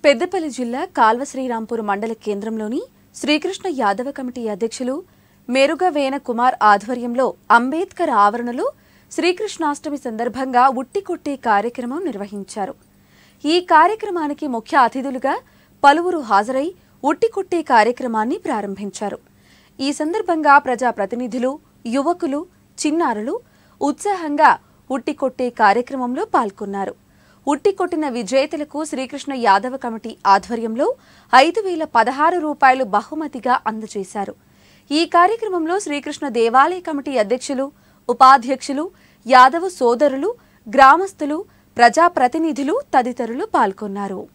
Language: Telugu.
పెద్దపల్లి జిల్లా కాల్వ శ్రీరాంపూర్ మండల కేంద్రంలోని శ్రీకృష్ణ యాదవ కమిటీ అధ్యక్షులు మెరుగ వేన కుమార్ ఆధ్వర్యంలో అంబేద్కర్ ఆవరణలో శ్రీకృష్ణాష్టమి సందర్భంగా ఉట్టి కొట్టే కార్యక్రమం నిర్వహించారు ఈ కార్యక్రమానికి ముఖ్య అతిథులుగా పలువురు హాజరై ఉట్టి కొట్టే కార్యక్రమాన్ని ప్రారంభించారు ఈ సందర్భంగా ప్రజాప్రతినిధులు యువకులు చిన్నారులు ఉత్సాహంగా ఉట్టి కొట్టే కార్యక్రమంలో పాల్గొన్నారు ఉట్టి కొట్టిన విజేతలకు శ్రీకృష్ణ యాదవ కమిటీ ఆధ్వర్యంలో ఐదు వేల పదహారు రూపాయలు బహుమతిగా అందజేశారు ఈ కార్యక్రమంలో శ్రీకృష్ణ దేవాలయ కమిటీ అధ్యక్షులు ఉపాధ్యక్షులు యాదవ సోదరులు గ్రామస్తులు ప్రజాప్రతినిధులు తదితరులు పాల్గొన్నారు